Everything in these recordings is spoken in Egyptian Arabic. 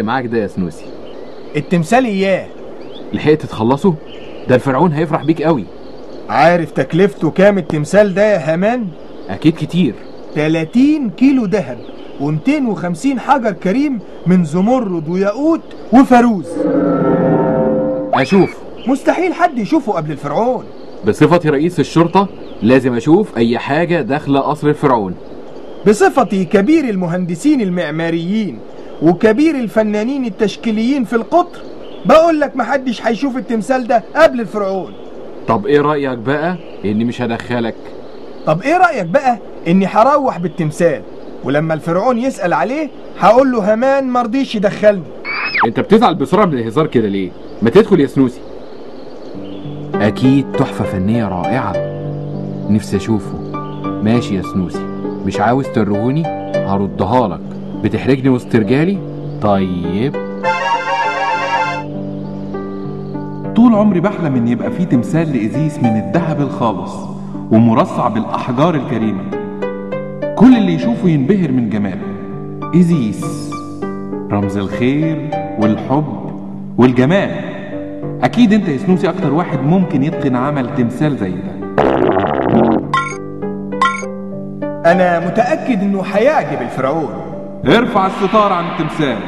معاك ده يا سنوسي التمثال اياه لحقت تخلصه ده الفرعون هيفرح بيك قوي عارف تكلفته كام التمثال ده يا هامان اكيد كتير 30 كيلو ذهب و250 حجر كريم من زمرد وياقوت وفاروز اشوف مستحيل حد يشوفه قبل الفرعون بصفتي رئيس الشرطة لازم اشوف اي حاجة داخلة قصر الفرعون بصفتي كبير المهندسين المعماريين وكبير الفنانين التشكيليين في القطر بقول لك محدش هيشوف التمثال ده قبل الفرعون طب ايه رأيك بقى اني مش هدخلك طب ايه رأيك بقى اني هروح بالتمثال ولما الفرعون يسأل عليه هقول له هامان مرضيش يدخلني انت بتزعل بسرعة من الهزار كده ليه ما تدخل يا سنوسي اكيد تحفة فنية رائعة نفسي اشوفه ماشي يا سنوسي مش عاوز ترهوني هردها لك بتحرجني وسط رجالي طيب طول عمري بحلم ان يبقى في تمثال لإزيس من الذهب الخالص ومرصع بالأحجار الكريمة كل اللي يشوفه ينبهر من جماله إزيس رمز الخير والحب والجمال أكيد أنت يا سنوسي أكتر واحد ممكن يتقن عمل تمثال زي ده انا متأكد انه هيعجب الفرعون ارفع الستار عن التمثال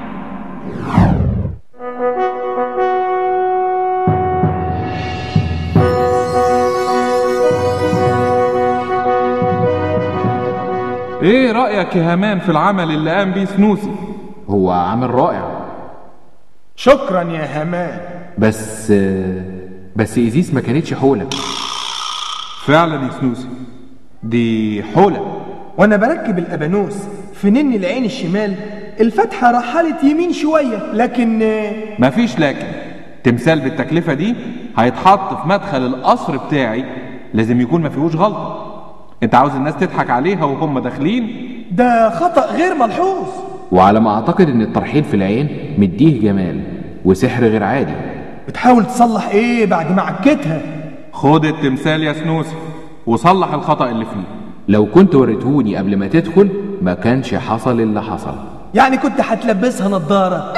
ايه رأيك يا هامان في العمل اللي قام بيه سنوسي؟ هو عمل رائع شكرا يا هامان بس بس ايزيس ما كانتش حولة فعلا يا سنوسي دي حولة وانا بركب الابانوس في نن العين الشمال الفتحة رحلت يمين شوية لكن آه، مفيش لكن تمثال بالتكلفة دي هيتحط في مدخل القصر بتاعي لازم يكون ما فيهوش غلطة انت عاوز الناس تضحك عليها وهم داخلين ده خطأ غير ملحوظ وعلى ما اعتقد ان الترحيل في العين مديه جمال وسحر غير عادي بتحاول تصلح ايه بعد ما عكيتها خد التمثال يا سنوسي وصلح الخطأ اللي فيه لو كنت وريتهوني قبل ما تدخل ما كانش حصل اللي حصل يعني كنت هتلبسها نظارة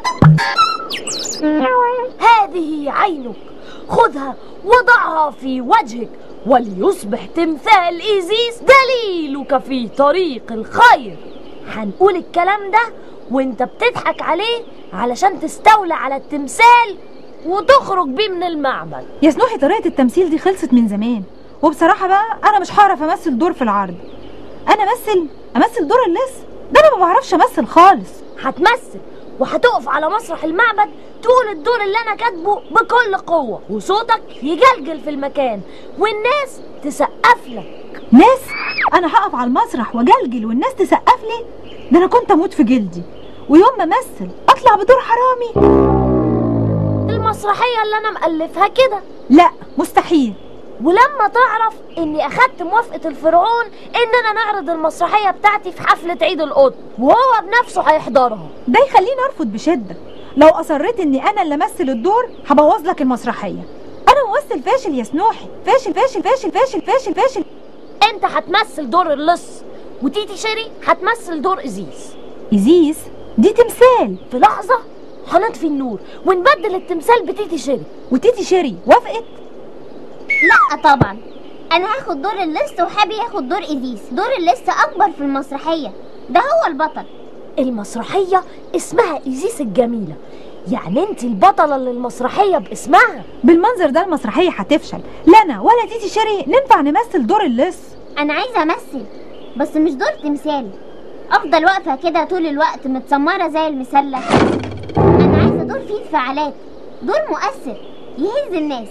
هذه عينك خذها وضعها في وجهك وليصبح تمثال إيزيس دليلك في طريق الخير هنقول الكلام ده وانت بتضحك عليه علشان تستولى على التمثال وتخرج بيه من المعبد يا سنوحي طريقة التمثيل دي خلصت من زمان وبصراحة بقى أنا مش هعرف أمثل دور في العرض أنا أمثل أمثل دور اللص ده أنا ما بعرفش أمثل خالص هتمثل وهتقف على مسرح المعبد تقول الدور اللي انا كاتبه بكل قوة وصوتك يجلجل في المكان والناس تسقف لك ناس أنا هقف على المسرح وأجلجل والناس تسقف لي ده أنا كنت أموت في جلدي ويوم ما أمثل أطلع بدور حرامي المسرحية اللي انا مألفها كده لا مستحيل ولما تعرف اني اخدت موافقة الفرعون اننا نعرض المسرحية بتاعتي في حفلة عيد القطن وهو بنفسه هيحضرها ده يخليني أرفض بشدة لو أصريت إني أنا اللي أمثل الدور هبوظ لك المسرحية أنا ممثل فاشل يا سنوحي فاشل فاشل فاشل فاشل فاشل فاشل انت هتمثل دور اللص وتيتي شيري هتمثل دور ازيز إزيس دي تمثال في لحظة هنطفي النور ونبدل التمثال بتيتي شيري وتيتي شيري وافقت لا طبعا انا هاخد دور اللص وحابي ياخد دور ايزيس دور اللص اكبر في المسرحيه ده هو البطل المسرحية اسمها إيزيس الجميلة يعني انت البطلة للمسرحية باسمها بالمنظر ده المسرحية هتفشل لا أنا ولا تيتي شيري ننفع نمثل دور اللص انا عايزه امثل بس مش دور تمثال افضل واقفه كده طول الوقت متسمره زي المسله انا عايزه دور فيه انفعالات دور مؤثر يهز الناس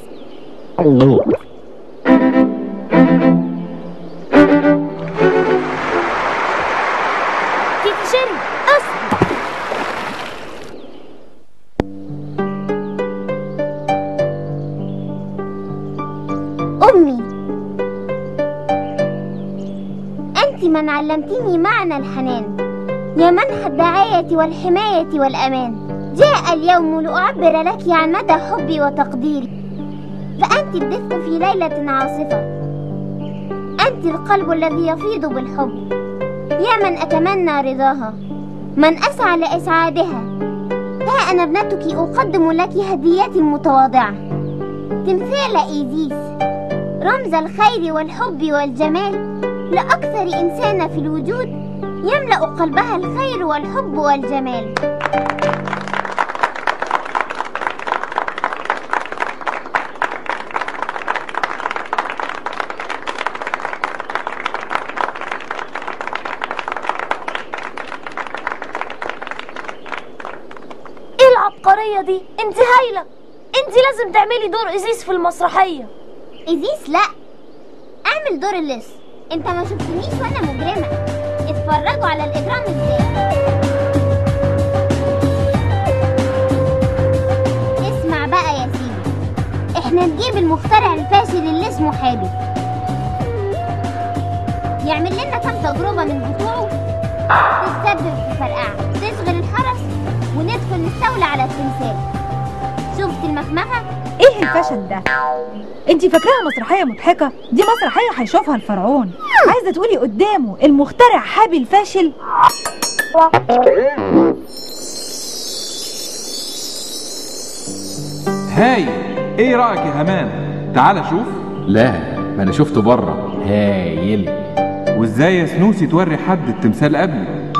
تيتي شيري اصحى امي انت من علمتيني معنى الحنان يا منح الدعايه والحمايه والامان جاء اليوم لاعبر لك عن مدى حبي وتقديري فانت الدفء في ليله عاصفه انت القلب الذي يفيض بالحب يا من اتمنى رضاها من أسعى لإسعادها ها أنا ابنتك أقدم لك هديتي المتواضعة تمثال إيزيس رمز الخير والحب والجمال لأكثر إنسانة في الوجود يملأ قلبها الخير والحب والجمال ايه العبقرية دي انت هايلة انت لازم تعملي دور ازيز في المسرحية إيزيس لا اعمل دور اللص انت ما شفتنيش وانا مجرمة اتفرجوا على الإجرام ازاي اسمع بقى يا سيدي احنا نجيب المخترع الفاشل اللي اسمه حابب يعمل لنا كام تجربة من بتوعه تسبب في فرقعة تشغل الحرس وندخل نستولى على التمثال شفت المخمخة؟ ايه الفشل ده انت فاكراها مسرحيه مضحكه دي مسرحيه هيشوفها الفرعون عايزه تقولي قدامه المخترع حابي الفاشل هاي ايه رايك يا همان تعال شوف لا ما انا شفته بره هايل وازاي يا سنوسي توري حد التمثال قبلي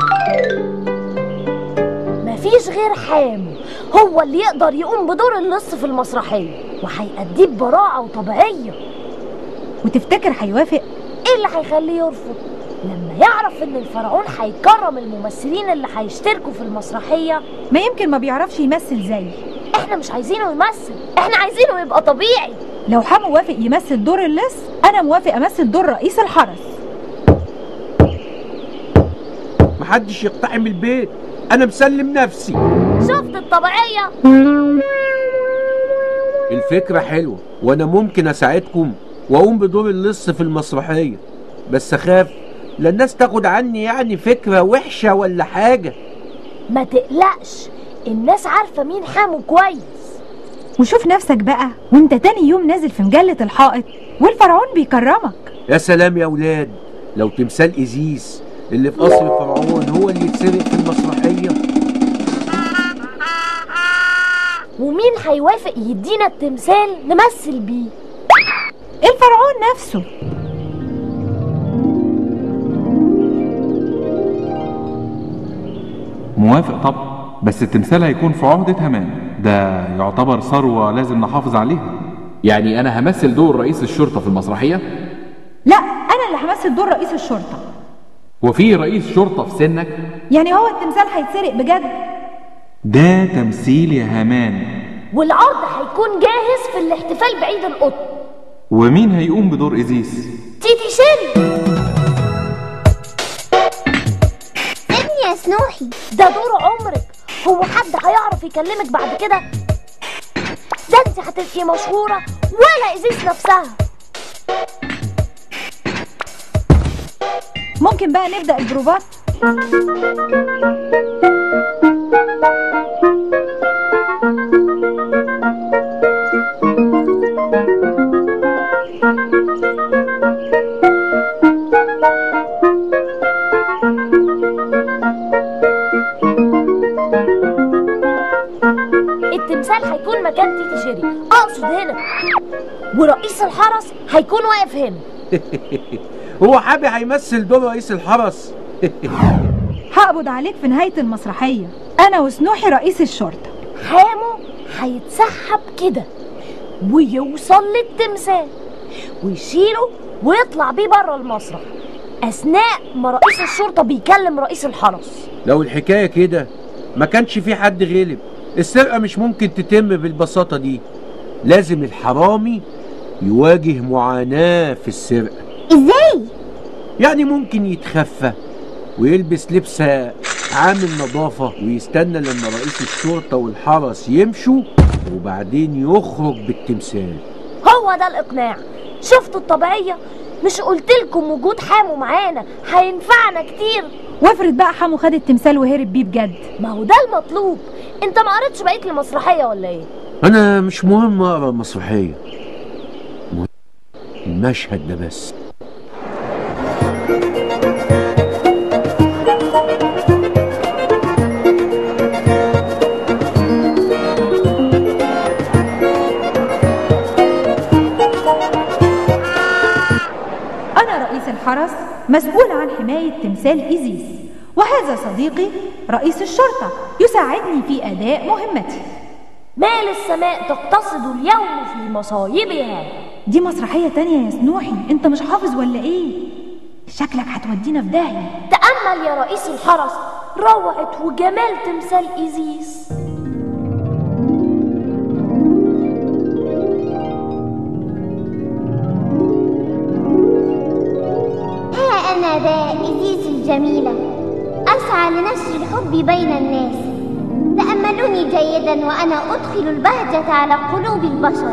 مفيش غير حامو هو اللي يقدر يقوم بدور اللص في المسرحية وهيأديه ببراعة وطبيعية وتفتكر هيوافق ايه اللي هيخليه يرفض لما يعرف ان الفرعون هيكرم الممثلين اللي هيشتركوا في المسرحية ما يمكن ما بيعرفش يمثل زي احنا مش عايزينه يمثل احنا عايزينه يبقى طبيعي لو حمو وافق يمثل دور اللص انا موافق امثل دور رئيس الحرس محدش يقتحم البيت انا مسلم نفسي شفت الطبيعية الفكرة حلوة وانا ممكن اساعدكم واقوم بدور اللص في المسرحية بس اخاف لا الناس تاخد عني يعني فكرة وحشة ولا حاجة ما تقلقش الناس عارفة مين حامو كويس وشوف نفسك بقى وانت تاني يوم نازل في مجلة الحائط والفرعون بيكرمك يا سلام يا ولاد لو تمثال إيزيس اللي في قصر فرعون هو اللي يتسرق في المسرحية ومين هيوافق يدينا التمثال نمثل بيه الفرعون نفسه موافق طبعا بس التمثال هيكون في عهدة همان ده يعتبر ثروة لازم نحافظ عليها يعني انا همثل دور رئيس الشرطه في المسرحيه لا انا اللي همثل دور رئيس الشرطة وفي رئيس شرطه في سنك يعني هو التمثال هيتسرق بجد ده تمثيل يا همان والعرض هيكون جاهز في الاحتفال بعيد القطن ومين هيقوم بدور إيزيس تيتي شيري سيبني يا سنوحي ده دور عمرك هو حد هيعرف يكلمك بعد كده ده انت هتبقي مشهورة ولا ازيز نفسها ممكن بقى نبدأ البروفات التمثال هيكون مكان تيتي شيري اقصد هنا ورئيس الحرس هيكون واقف هنا هو حابي هيمثل دور رئيس الحرس هقبض عليك في نهاية المسرحية أنا وسنوحي رئيس الشرطة حامو هيتسحب كده ويوصل للتمثال ويشيله ويطلع بيه بره المسرح اثناء ما رئيس الشرطه بيكلم رئيس الحرس لو الحكاية كده ما كانش في حد غلب السرقة مش ممكن تتم بالبساطة دي لازم الحرامي يواجه معاناة في السرقة ازاي يعني ممكن يتخفى ويلبس لبس عامل نظافة ويستنى لما رئيس الشرطة والحرس يمشوا وبعدين يخرج بالتمثال هو ده الاقناع شفتوا الطبيعيه مش قلتلكم وجود حامو معانا هينفعنا كتير وافرض بقى حمو خد التمثال وهرب بيه بجد ما هو ده المطلوب انت ما قريتش بقيه المسرحيه ولا ايه أنا مش مهم أقرأ مسرحية مهم المشهد ده بس الحرس مسؤول عن حماية تمثال إيزيس وهذا صديقي رئيس الشرطة يساعدني في أداء مهمتي مال السماء تقتصد اليوم في مصايبها دي مسرحية تانية يا سنوحي انت مش حافظ ولا ايه شكلك هتودينا في داهية تأمل يا رئيس الحرس روعة وجمال تمثال إيزيس ها أنا ذا إزيس الجميلة أسعى لنشر الحب بين الناس تأملوني جيدا وأنا أدخل البهجة على قلوب البشر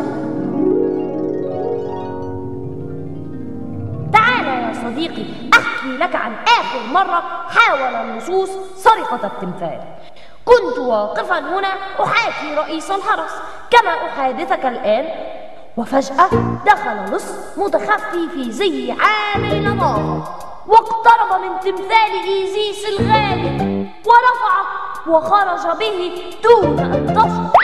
تعال يا صديقي أحكي لك عن آخر مرة حاول اللصوص سرقة التمثال كنت واقفا هنا أحاكي رئيس الحرس كما أحادثك الآن وفجأة دخل لص متخفي في زي عالي نظافة واقترب من تمثال إيزيس الغالي ورفعه وخرج به دون أن تشعر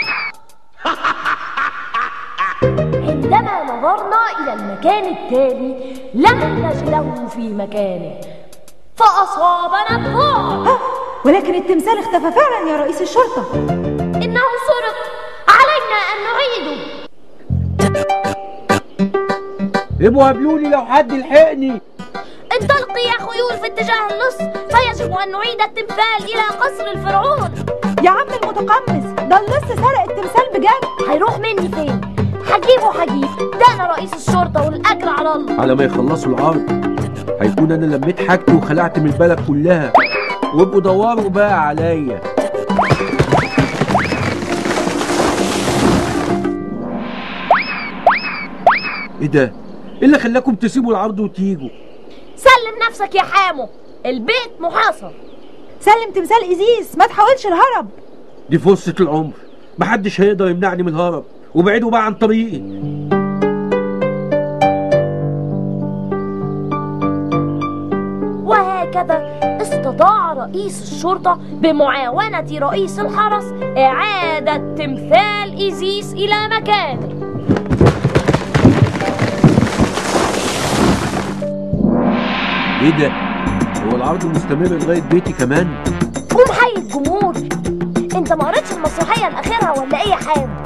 عندما نظرنا إلى المكان التالي لم نجده في مكانه فأصابنا الذعر ها ولكن التمثال اختفى فعلا يا رئيس الشرطة إنه سرق علينا أن نعيده ابقوا قابلوني لو حد لحقني انطلقي يا خيول في اتجاه اللص فيجب أن نعيد التمثال إلى قصر الفرعون يا عم المتقمص ده اللص سرق التمثال بجد هيروح مني فين هجيبه هجيب ده أنا رئيس الشرطة والأجر على الله على ما يخلصوا العرض هيكون انا لميت حاجتي وخلعت من البلد كلها وابقوا دوروا بقى عليا ايه ده؟ ايه اللي خلاكم تسيبوا العرض وتيجوا؟ سلم نفسك يا حامو البيت محاصر سلم تمثال إيزيس ما تحاولش الهرب دي فرصة العمر محدش هيقدر يمنعني من الهرب وابعدوا بقى عن طريقي وهكذا استطاع رئيس الشرطة بمعاونة رئيس الحرس إعادة تمثال إيزيس إلى مكانه ايه ده؟ هو العرض مستمر لغاية بيتي كمان؟ قوم حي الجمهور انت ما قريتش المسرحية لآخرها ولا ايه يا حامو